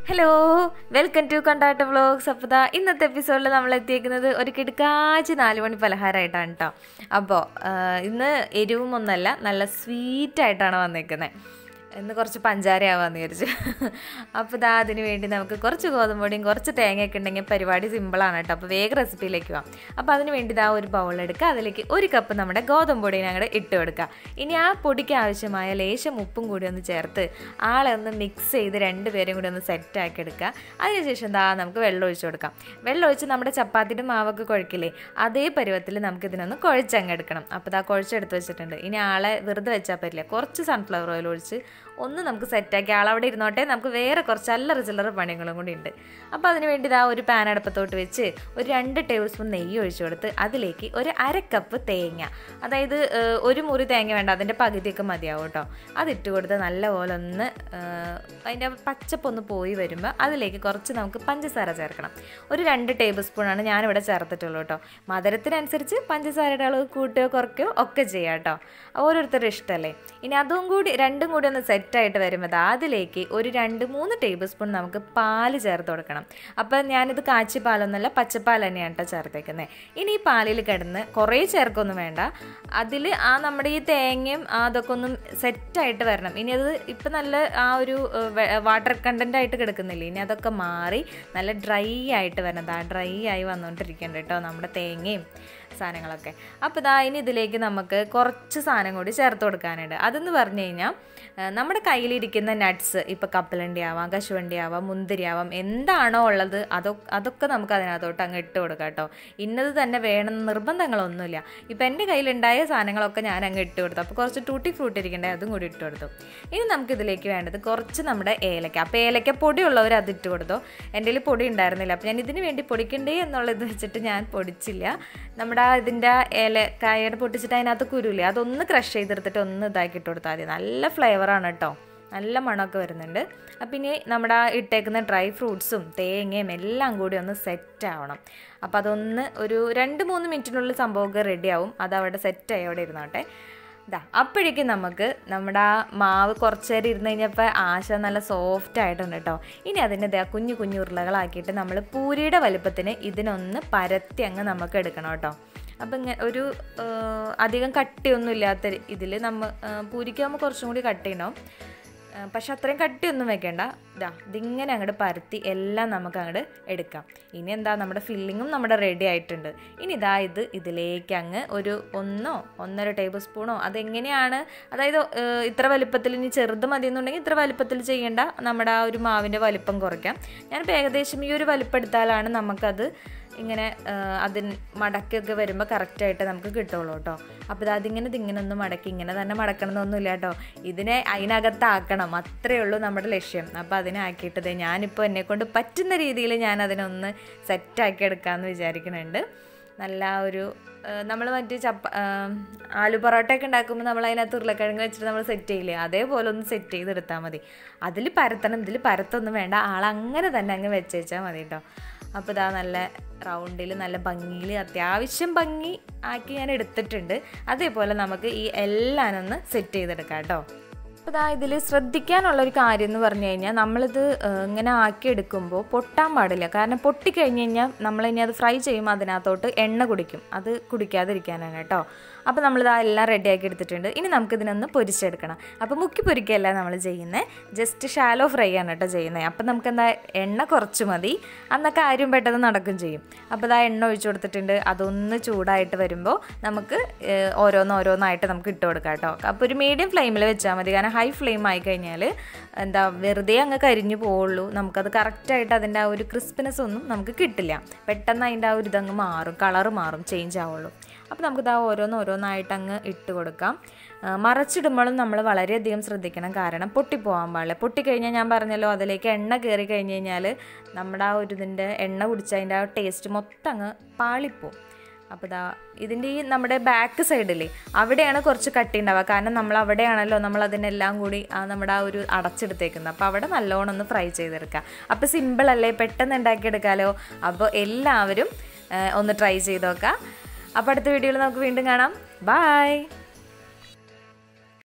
hello welcome to Kandatta vlogs അപ്പോൾ ദാ ഇന്നത്തെ എപ്പിസോഡിൽ നമ്മൾ എത്തിയേക്കുന്നത് ഒരു കിടക്കാച്ച് നാല് മണി പലഹാരമായിട്ടാണ് കേട്ടോ അപ്പോൾ ഇന്ന് എരിവും ഒന്നല്ല നല്ല സ്വീറ്റായിട്ടാണ് വന്നേക്കുന്നത് ഇന്ന് കുറച്ച് പഞ്ചാരയാവാന്ന് വിചാരിച്ചു അപ്പോൾ ഇതാ അതിന് വേണ്ടി നമുക്ക് കുറച്ച് ഗോതമ്പൊടിയും കുറച്ച് തേങ്ങയൊക്കെ ഉണ്ടെങ്കിൽ പരിപാടി സിമ്പിളാണ് കേട്ടോ അപ്പോൾ വേഗം റെസിപ്പിയിലേക്ക് പോവാം അപ്പോൾ അതിന് വേണ്ടി ഇതാ ഒരു ബൗൾ എടുക്കുക അതിലേക്ക് ഒരു കപ്പ് നമ്മുടെ ഗോതമ്പൊടിനെ അങ്ങോട്ട് ഇട്ട് കൊടുക്കുക ഇനി ആ പൊടിക്ക് ആവശ്യമായ ലേശം ഉപ്പും കൂടി ഒന്ന് ചേർത്ത് ആളെ ഒന്ന് മിക്സ് ചെയ്ത് രണ്ടുപേരും കൂടി ഒന്ന് സെറ്റാക്കി എടുക്കുക അതിനുശേഷം ദാ നമുക്ക് വെള്ളം ഒഴിച്ച് കൊടുക്കാം വെള്ളം ഒഴിച്ച് നമ്മുടെ ചപ്പാത്തിൻ്റെ മാവൊക്കെ കുഴക്കില്ലേ അതേ പരുവത്തിൽ നമുക്ക് ഇതിനൊന്ന് കുഴച്ചങ്ങ് എടുക്കണം അപ്പോൾ ഇതാ കുഴച്ചെടുത്ത് വെച്ചിട്ടുണ്ട് ഇനി ആളെ വെറുതെ വെച്ചാൽ പറ്റില്ല കുറച്ച് സൺഫ്ലവർ ഓയിൽ ഒഴിച്ച് ഒന്ന് നമുക്ക് സെറ്റാക്കി ആളവിടെ ഇരുന്നോട്ടെ നമുക്ക് വേറെ കുറച്ച് അല്ലറ ചില്ലറ പണികളും കൂടി ഉണ്ട് അപ്പോൾ അതിന് വേണ്ടി ഇതാ ഒരു പാൻ അടുപ്പത്തോട്ട് വെച്ച് ഒരു രണ്ട് ടേബിൾ സ്പൂൺ നെയ്യ് ഒഴിച്ചു കൊടുത്ത് അതിലേക്ക് ഒരു അര കപ്പ് തേങ്ങ അതായത് ഏഹ്, ഒരു മുറി തേങ്ങ വേണ്ട അതിൻ്റെ പകുതിയൊക്കെ മതിയാവും കേട്ടോ അതിട്ട് കൊടുത്ത് നല്ലപോലെ ഒന്ന് ഏഹ്, അതിൻ്റെ പച്ചപ്പൊന്ന് പോയി വരുമ്പോൾ അതിലേക്ക് കുറച്ച് നമുക്ക് പഞ്ചസാര ചേർക്കണം ഒരു രണ്ട് ടേബിൾ സ്പൂണാണ് ഞാനിവിടെ ചേർത്തിട്ടുള്ളൂ കേട്ടോ മധുരത്തിനനുസരിച്ച് പഞ്ചസാരയുടെ അളവ് കൂട്ടുകയോ കുറയ്ക്കുകയോ ഒക്കെ ചെയ്യാം കേട്ടോ ഓരോരുത്തരുടെ ഇഷ്ടമല്ലേ ഇനി അതും കൂടി രണ്ടും കൂടി ഒന്ന് സെറ്റായിട്ട് വരുമ്പോൾ ദാ അതിലേക്ക് ഒരു രണ്ട് മൂന്ന് ടേബിൾ സ്പൂൺ നമുക്ക് പാല് ചേർത്ത് കൊടുക്കണം അപ്പം ഞാനിത് കാച്ചി പാലൊന്നുമല്ല പച്ചപ്പാൽ തന്നെയാണ് കേട്ടോ ചേർത്തേക്കുന്നത് ഇനി ഈ പാലിൽ കിടന്ന് കുറേ ചേർക്കൊന്നും വേണ്ട അതിൽ ആ നമ്മുടെ ഈ തേങ്ങയും ആ അതൊക്കെ ഒന്നും സെറ്റായിട്ട് വരണം ഇനി അത് ഇപ്പം നല്ല ആ ഒരു വാട്ടർ കണ്ടൻ്റ് ആയിട്ട് കിടക്കുന്നില്ലേ ഇനി അതൊക്കെ മാറി നല്ല ഡ്രൈ ആയിട്ട് വരണം ദാ ഡ്രൈ ആയി വന്നുകൊണ്ടിരിക്കുന്നുണ്ട് കേട്ടോ നമ്മുടെ തേങ്ങയും സാധനങ്ങളൊക്കെ അപ്പോൾ ഇതാ ഇനി ഇതിലേക്ക് നമുക്ക് കുറച്ച് സാധനം കൂടി ചേർത്ത് കൊടുക്കാനുണ്ട് അതെന്ന് പറഞ്ഞു കഴിഞ്ഞാൽ ആ, നമ്മുടെ കയ്യിലിരിക്കുന്ന നട്ട്സ് ഇപ്പോൾ കപ്പലണ്ടി ആവാം കശുവണ്ടി ആവാം മുന്തിരി ആവാം എന്താണോ ഉള്ളത് അതൊക്കെ അതൊക്കെ നമുക്ക് അതിനകത്തോട്ട് അങ്ങ് ഇട്ട് കൊടുക്കാം കേട്ടോ ഇന്നത് തന്നെ വേണം നിർബന്ധങ്ങളൊന്നുമില്ല ഇപ്പം എൻ്റെ കയ്യിലുണ്ടായ സാധനങ്ങളൊക്കെ ഞാൻ അങ്ങ് ഇട്ട് കൊടുത്തു അപ്പോൾ കുറച്ച് ടൂട്ടി ഫ്രൂട്ട് ഇരിക്കണ്ടേ അതും കൂടി ഇട്ട് കൊടുത്തു ഇനി നമുക്ക് ഇതിലേക്ക് വേണ്ടത് കുറച്ച് നമ്മുടെ ഏലക്ക അപ്പോൾ ഏലക്ക പൊടി ഉള്ളവർ അത് ഇട്ട് കൊടുത്തോ എൻ്റെ കയ്യിൽ പൊടി ഉണ്ടായിരുന്നില്ല അപ്പോൾ ഞാൻ ഇതിന് വേണ്ടി പൊടിക്കണ്ടേ എന്നുള്ളത് വെച്ചിട്ട് ഞാൻ പൊടിച്ചില്ല നമ്മുടെ ആ ഇതിൻ്റെ ഏലക്കായയുടെ പൊട്ടിച്ചിട്ട് അതിനകത്ത് കുരുല്ലേ അതൊന്ന് ക്രഷ് ചെയ്തെടുത്തിട്ട് ഒന്ന് ഇതാക്കി ഇട്ട് കൊടുത്താൽ മതി നല്ല ഫ്ലേവറാണ് കേട്ടോ നല്ല മണമൊക്കെ വരുന്നുണ്ട് അപ്പം ഇനി നമ്മുടെ ആ ഇട്ടേക്കുന്ന ഡ്രൈ ഫ്രൂട്ട്സും തേങ്ങയും എല്ലാം കൂടി ഒന്ന് സെറ്റ് ആവണം അപ്പോൾ അതൊന്ന് ഒരു രണ്ട് മൂന്ന് മിനിറ്റിനുള്ളിൽ സംഭവമൊക്കെ റെഡിയാവും അത് അവിടെ സെറ്റായി അവിടെ ഇരുന്നോട്ടെ ഇതാ അപ്പോഴേക്കും നമുക്ക് നമ്മുടെ ആ മാവ് കുറച്ച് നേരം ഇരുന്ന് കഴിഞ്ഞപ്പോൾ ആശ നല്ല സോഫ്റ്റ് ആയിട്ടുണ്ട് കേട്ടോ ഇനി അതിൻ്റെ ദേ കുഞ്ഞു കുഞ്ഞു ഉരുളകളാക്കിയിട്ട് നമ്മൾ പൂരിയുടെ വലുപ്പത്തിന് ഇതിനൊന്ന് പരത്തി അങ്ങ് നമുക്ക് എടുക്കണം കേട്ടോ അപ്പം ഇങ്ങനെ ഒരു ആ, അധികം കട്ടിയൊന്നും ഇല്ലാത്ത ഇതിൽ നമ്മൾ പൂരിക്കാകുമ്പോൾ കുറച്ചും കൂടി കട്ടിയുണ്ടാവും ആ, പക്ഷെ അത്രയും കട്ടിയൊന്നും വെക്കേണ്ട ഇതാ ഇതിങ്ങനെ അങ്ങോട്ട് പരത്തി എല്ലാം നമുക്ക് അങ്ങോട്ട് എടുക്കാം ഇനി എന്താ നമ്മുടെ ഫില്ലിങ്ങും നമ്മുടെ റെഡി ആയിട്ടുണ്ട് ഇനി ഇതാ ഇത് ഇതിലേക്ക് അങ്ങ് ഒരു ഒന്നോ ഒന്നര ടേബിൾ സ്പൂണോ അതെങ്ങനെയാണ് അതായത് ഏഹ്, ഇത്ര വലിപ്പത്തിൽ ഇനി ചെറുത് മതി എന്നുണ്ടെങ്കിൽ ഇത്ര വലിപ്പത്തിൽ ചെയ്യേണ്ട നമ്മുടെ ആ ഒരു മാവിൻ്റെ വലിപ്പം കുറയ്ക്കാം ഞാനിപ്പോൾ ഏകദേശം ഈ ഒരു വലിപ്പം എടുത്താലാണ് നമുക്കത് ഇങ്ങനെ ഏഹ്, അതിന് മടക്കൊക്കെ വരുമ്പോൾ കറക്റ്റായിട്ട് നമുക്ക് കിട്ടുള്ളൂ കേട്ടോ അപ്പോൾ ഇത് അതിങ്ങനെ ഇതിങ്ങനെ ഒന്ന് മടക്കി ഇങ്ങനെ തന്നെ മടക്കണമെന്നൊന്നുമില്ല കേട്ടോ ഇതിനെ അതിനകത്താക്കണം അത്രയേ ഉള്ളൂ നമ്മുടെ ലക്ഷ്യം അപ്പോൾ അതിനെ ആക്കിയിട്ടത് ഞാനിപ്പോൾ എന്നെ കൊണ്ട് പറ്റുന്ന രീതിയിൽ ഞാൻ അതിനൊന്ന് സെറ്റാക്കി എടുക്കാമെന്ന് വിചാരിക്കുന്നുണ്ട് നല്ല ആ ഒരു നമ്മൾ മറ്റേ ചപ്പ ഏഹ്, ആലു പൊറോട്ടയൊക്കെ ഉണ്ടാക്കുമ്പോൾ നമ്മൾ അതിനകത്ത് ഉരുളക്കിഴങ്ങ് വെച്ചിട്ട് നമ്മൾ സെറ്റ് ചെയ്യില്ലേ അതേപോലെ ഒന്ന് സെറ്റ് ചെയ്തെടുത്താൽ മതി അതിൽ പരത്തണം ഇതിൽ പരത്തൊന്നും വേണ്ട ആളങ്ങനെ തന്നെ അങ്ങ് വെച്ചേച്ചാൽ മതി കേട്ടോ അപ്പോൾ ഇതാ നല്ല റൗണ്ടിൽ നല്ല ഭംഗിയിൽ അത്യാവശ്യം ഭംഗി ആക്കി ഞാൻ എടുത്തിട്ടുണ്ട് അതേപോലെ നമുക്ക് ഈ എല്ലാം ഒന്ന് സെറ്റ് ചെയ്തെടുക്കാം കേട്ടോ അപ്പോൾ ഇതാ ഇതിൽ ശ്രദ്ധിക്കാനുള്ള ഒരു കാര്യം എന്ന് പറഞ്ഞു കഴിഞ്ഞാൽ നമ്മളിത് ഏഹ്, ഇങ്ങനെ ആക്കി എടുക്കുമ്പോൾ പൊട്ടാൻ പാടില്ല കാരണം പൊട്ടിക്കഴിഞ്ഞ് കഴിഞ്ഞാൽ നമ്മൾ ഇനി അത് ഫ്രൈ ചെയ്യുമ്പോൾ അതിനകത്തോട്ട് എണ്ണ കുടിക്കും അത് കുടിക്കാതിരിക്കാനാണ് കേട്ടോ അപ്പോൾ നമ്മളിത് എല്ലാം റെഡിയാക്കി എടുത്തിട്ടുണ്ട് ഇനി നമുക്കിതിനൊന്ന് പൊരിച്ചെടുക്കണം അപ്പോൾ മുക്കി പൊരിക്കുകയല്ല നമ്മൾ ചെയ്യുന്നത് ജസ്റ്റ് ഷാലോ ഫ്രൈ ആണ് കേട്ടോ ചെയ്യുന്നത് അപ്പം നമുക്ക് എന്താ എണ്ണ കുറച്ച് മതി അന്ന കാര്യം പെട്ടെന്ന് നടക്കും ചെയ്യും അപ്പോൾ ഇതാ എണ്ണ ഒഴിച്ചു കൊടുത്തിട്ടുണ്ട് അതൊന്ന് ചൂടായിട്ട് വരുമ്പോൾ നമുക്ക് ഏഹ്, ഓരോന്ന് ഓരോന്നായിട്ട് നമുക്ക് ഇട്ട് കൊടുക്കാം കേട്ടോ അപ്പോൾ ഒരു മീഡിയം ഫ്ലെയിമിൽ വെച്ചാൽ മതി കാരണം ഹൈ ഫ്ലെയിം ആയി കഴിഞ്ഞാൽ എന്താ വെറുതെ അങ്ങ് കരിഞ്ഞു പോവുള്ളൂ നമുക്കത് കറക്റ്റായിട്ട് അതിൻ്റെ ആ ഒരു ക്രിസ്പിനെസ് ഒന്നും നമുക്ക് കിട്ടില്ല പെട്ടെന്ന് അതിൻ്റെ ആ ഒരു ഇതങ്ങ് മാറും കളറ് മാറും ചേഞ്ച് ആവുള്ളൂ അപ്പോൾ നമുക്കിതാ ഓരോന്ന് ഓരോന്നായിട്ട് അങ്ങ് ഇട്ട് കൊടുക്കാം ആ, മറച്ചിടുമ്പോഴും നമ്മൾ വളരെയധികം ശ്രദ്ധിക്കണം കാരണം പൊട്ടിപ്പോകാൻ പാടില്ല പൊട്ടിക്കഴിഞ്ഞാൽ ഞാൻ പറഞ്ഞല്ലോ അതിലേക്ക് എണ്ണ കയറി കഴിഞ്ഞ് കഴിഞ്ഞാൽ നമ്മുടെ ആ ഒരു ഇതിൻ്റെ എണ്ണ കുടിച്ച അതിൻ്റെ ആ ടേസ്റ്റ് മൊത്തം അങ്ങ് പാളിപ്പോവും അപ്പോൾ ഇതാ ഇതിൻ്റെ ഈ നമ്മുടെ ബാക്ക് സൈഡില്ലേ അവിടെയാണ് കുറച്ച് കട്ടി ഉണ്ടാവുക കാരണം നമ്മൾ അവിടെയാണല്ലോ നമ്മൾ അതിനെല്ലാം കൂടി ആ നമ്മുടെ ആ ഒരു അടച്ചെടുത്തേക്കുന്നത് അപ്പോൾ അവിടെ നല്ലോണം ഒന്ന് ഫ്രൈ ചെയ്തെടുക്കുക അപ്പോൾ സിമ്പിൾ അല്ലേ പെട്ടെന്ന് ഉണ്ടാക്കിയെടുക്കാമല്ലോ അപ്പോൾ എല്ലാവരും ആ, ഒന്ന് ട്രൈ ചെയ്ത് നോക്കാം അപ്പോൾ അടുത്ത വീഡിയോയിൽ നമുക്ക് വീണ്ടും കാണാം ബായ്